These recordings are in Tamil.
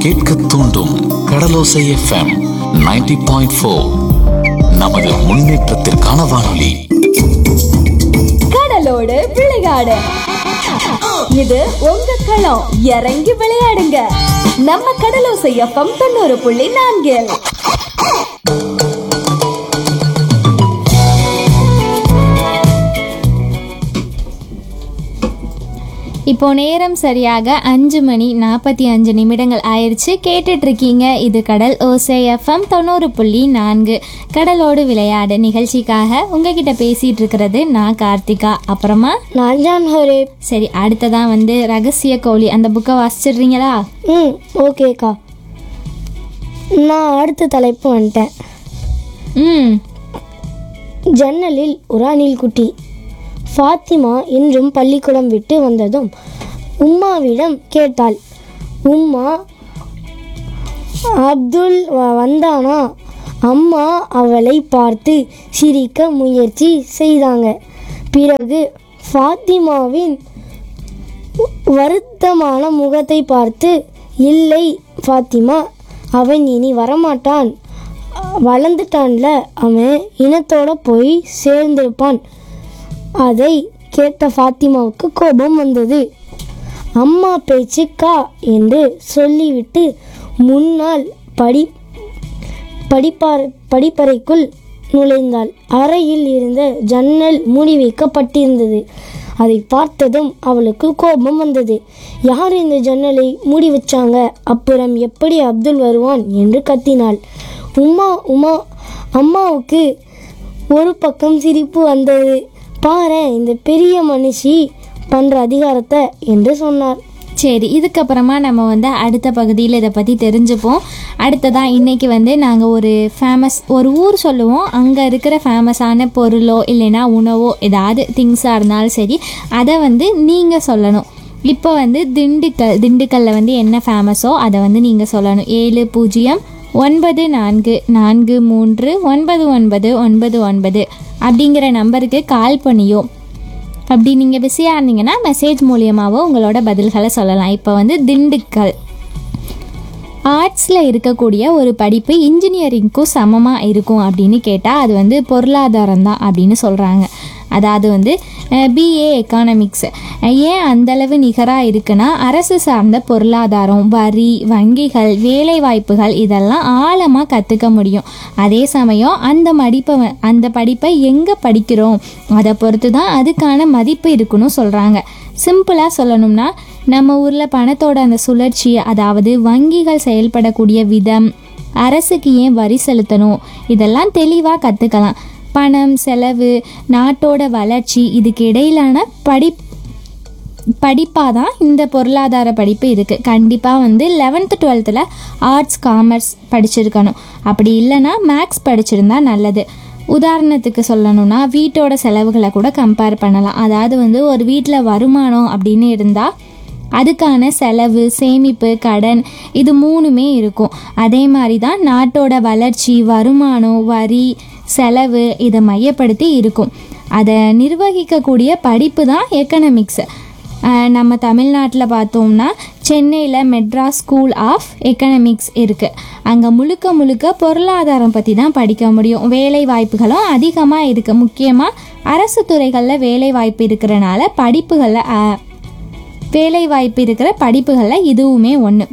கேட்க தூண்டும் கடலோசை எஃப்எம் 90.4 பாயிண்ட் ஃபோர் நமது முன்னேற்றத்திற்கான வானொலி கடலோடு விளையாடு இது உங்க களம் இறங்கி விளையாடுங்க நம்ம கடலோசை எஃப்எம் தொண்ணூறு புள்ளி நான்கில் இப்போ நேரம் சரியாக அஞ்சு மணி நாற்பத்தி அஞ்சு நிமிடங்கள் ஆயிடுச்சு கேட்டுட்டு இருக்கீங்க இது கடல் ஓசை எஃப்எம் தொண்ணூறு புள்ளி நான்கு கடலோடு விளையாடு நிகழ்ச்சிக்காக உங்ககிட்ட பேசிட்டு இருக்கிறது நான் கார்த்திகா அப்புறமா நான் ஜான் ஹரே சரி அடுத்ததான் வந்து ரகசிய கோழி அந்த புக்கை வாசிச்சிடுறீங்களா ம் ஓகேக்கா நான் அடுத்த தலைப்பு வந்துட்டேன் ம் ஜன்னலில் ஒரு அணில்குட்டி ஃபாத்திமா இன்றும் பள்ளிக்கூடம் விட்டு வந்ததும் உம்மாவிடம் கேட்டாள் உம்மா அப்துல் வ- வந்தானா அம்மா அவளை பார்த்து சிரிக்க முயற்சி செய்தாங்க பிறகு ஃபாத்திமாவின் வருத்தமான முகத்தை பார்த்து இல்லை ஃபாத்திமா அவன் இனி வரமாட்டான் வளர்ந்துட்டான்ல அவன் இனத்தோட போய் சேர்ந்திருப்பான் அதை கேட்ட ஃபாத்திமாவுக்கு கோபம் வந்தது அம்மா பேச்சுக்கா என்று சொல்லிவிட்டு முன்னால் படி படிப்பார் படிப்பறைக்குள் நுழைந்தாள் அறையில் இருந்த ஜன்னல் மூடி வைக்கப்பட்டிருந்தது அதை பார்த்ததும் அவளுக்கு கோபம் வந்தது யார் இந்த ஜன்னலை மூடி வச்சாங்க அப்புறம் எப்படி அப்துல் வருவான் என்று கத்தினாள் உமா உமா அம்மாவுக்கு ஒரு பக்கம் சிரிப்பு வந்தது பாரேன் இந்த பெரிய மனுஷி பண்ற அதிகாரத்தை என்று சொன்னார் சரி இதுக்கப்புறமா நம்ம வந்து அடுத்த பகுதியில் இதை பற்றி தெரிஞ்சுப்போம் அடுத்ததாக இன்றைக்கி வந்து நாங்கள் ஒரு ஃபேமஸ் ஒரு ஊர் சொல்லுவோம் அங்கே இருக்கிற ஃபேமஸான பொருளோ இல்லைன்னா உணவோ ஏதாவது திங்ஸாக இருந்தாலும் சரி அதை வந்து நீங்கள் சொல்லணும் இப்போ வந்து திண்டுக்கல் திண்டுக்கல்லில் வந்து என்ன ஃபேமஸோ அதை வந்து நீங்கள் சொல்லணும் ஏழு பூஜ்ஜியம் ஒன்பது நான்கு நான்கு மூன்று ஒன்பது ஒன்பது ஒன்பது ஒன்பது அப்படிங்கிற நம்பருக்கு கால் பண்ணியோ அப்படி நீங்கள் பிஸியாக இருந்தீங்கன்னா மெசேஜ் மூலியமாகவோ உங்களோட பதில்களை சொல்லலாம் இப்போ வந்து திண்டுக்கல் ஆர்ட்ஸில் இருக்கக்கூடிய ஒரு படிப்பு இன்ஜினியரிங்க்கும் சமமாக இருக்கும் அப்படின்னு கேட்டால் அது வந்து பொருளாதாரம் தான் அப்படின்னு சொல்கிறாங்க அதாவது வந்து பிஏ எக்கானமிக்ஸ் ஏன் அந்தளவு நிகராக இருக்குன்னா அரசு சார்ந்த பொருளாதாரம் வரி வங்கிகள் வேலை வாய்ப்புகள் இதெல்லாம் ஆழமாக கற்றுக்க முடியும் அதே சமயம் அந்த மடிப்பை வ- அந்த படிப்பை எங்கே படிக்கிறோம் அதை பொறுத்து தான் அதுக்கான மதிப்பு இருக்குன்னு சொல்கிறாங்க சிம்பிளாக சொல்லணும்னா நம்ம ஊரில் பணத்தோட அந்த சுழற்சி அதாவது வங்கிகள் செயல்படக்கூடிய விதம் அரசுக்கு ஏன் வரி செலுத்தணும் இதெல்லாம் தெளிவாக கற்றுக்கலாம் பணம் செலவு நாட்டோட வளர்ச்சி இதுக்கு இடையிலான படி படிப்பாக தான் இந்த பொருளாதார படிப்பு இருக்குது கண்டிப்பாக வந்து லெவன்த்து டுவெல்த்தில் ஆர்ட்ஸ் காமர்ஸ் படிச்சிருக்கணும் அப்படி இல்லைன்னா மேக்ஸ் படிச்சிருந்தா நல்லது உதாரணத்துக்கு சொல்லணும்னா வீட்டோட செலவுகளை கூட கம்பேர் பண்ணலாம் அதாவது வந்து ஒரு வீட்டில் வருமானம் அப்படின்னு இருந்தால் அதுக்கான செலவு சேமிப்பு கடன் இது மூணுமே இருக்கும் அதே மாதிரி தான் நாட்டோட வளர்ச்சி வருமானம் வரி செலவு இதை மையப்படுத்தி இருக்கும் அதை நிர்வகிக்கக்கூடிய படிப்பு தான் எக்கனாமிக்ஸ் நம்ம தமிழ்நாட்டில் பார்த்தோம்னா சென்னையில் மெட்ராஸ் ஸ்கூல் ஆஃப் எக்கனாமிக்ஸ் இருக்குது அங்கே முழுக்க முழுக்க பொருளாதாரம் பற்றி தான் படிக்க முடியும் வேலை வாய்ப்புகளும் அதிகமாக இருக்குது முக்கியமாக அரசு துறைகளில் வேலை வாய்ப்பு இருக்கிறனால படிப்புகளில் வேலை வாய்ப்பு இருக்கிற படிப்புகளில் இதுவுமே ஒன்று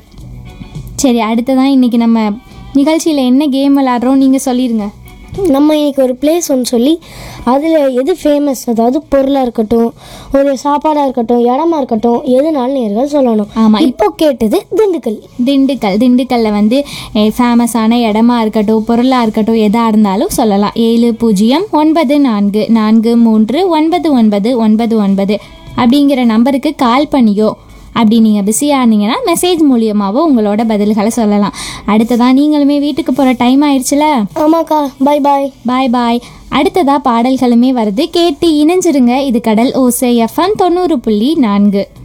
சரி அடுத்ததான் இன்றைக்கி நம்ம நிகழ்ச்சியில் என்ன கேம் விளாட்றோம் நீங்கள் சொல்லிடுங்க நம்ம இன்னைக்கு ஒரு பிளேஸ் ஒன்று சொல்லி அதில் எது ஃபேமஸ் அதாவது பொருளாக இருக்கட்டும் ஒரு சாப்பாடாக இருக்கட்டும் இடமா இருக்கட்டும் எதுனாலும் நேர்கள் சொல்லணும் ஆமா, இப்போ கேட்டது திண்டுக்கல் திண்டுக்கல் திண்டுக்கல்ல வந்து ஃபேமஸான இடமா இருக்கட்டும் பொருளாக இருக்கட்டும் எதாக இருந்தாலும் சொல்லலாம் ஏழு பூஜ்ஜியம் ஒன்பது நான்கு நான்கு மூன்று ஒன்பது ஒன்பது ஒன்பது ஒன்பது அப்படிங்கிற நம்பருக்கு கால் பண்ணியோ அப்படி நீங்கள் பிஸியாக இருந்தீங்கன்னா மெசேஜ் மூலியமாகவோ உங்களோட பதில்களை சொல்லலாம் அடுத்ததான் நீங்களுமே வீட்டுக்கு போகிற டைம் ஆயிடுச்சுல ஆமாக்கா பாய் பாய் பாய் பாய் அடுத்ததா பாடல்களுமே வருது கேட்டு இணைஞ்சிருங்க இது கடல் ஓசை எஃப்எம் தொண்ணூறு புள்ளி நான்கு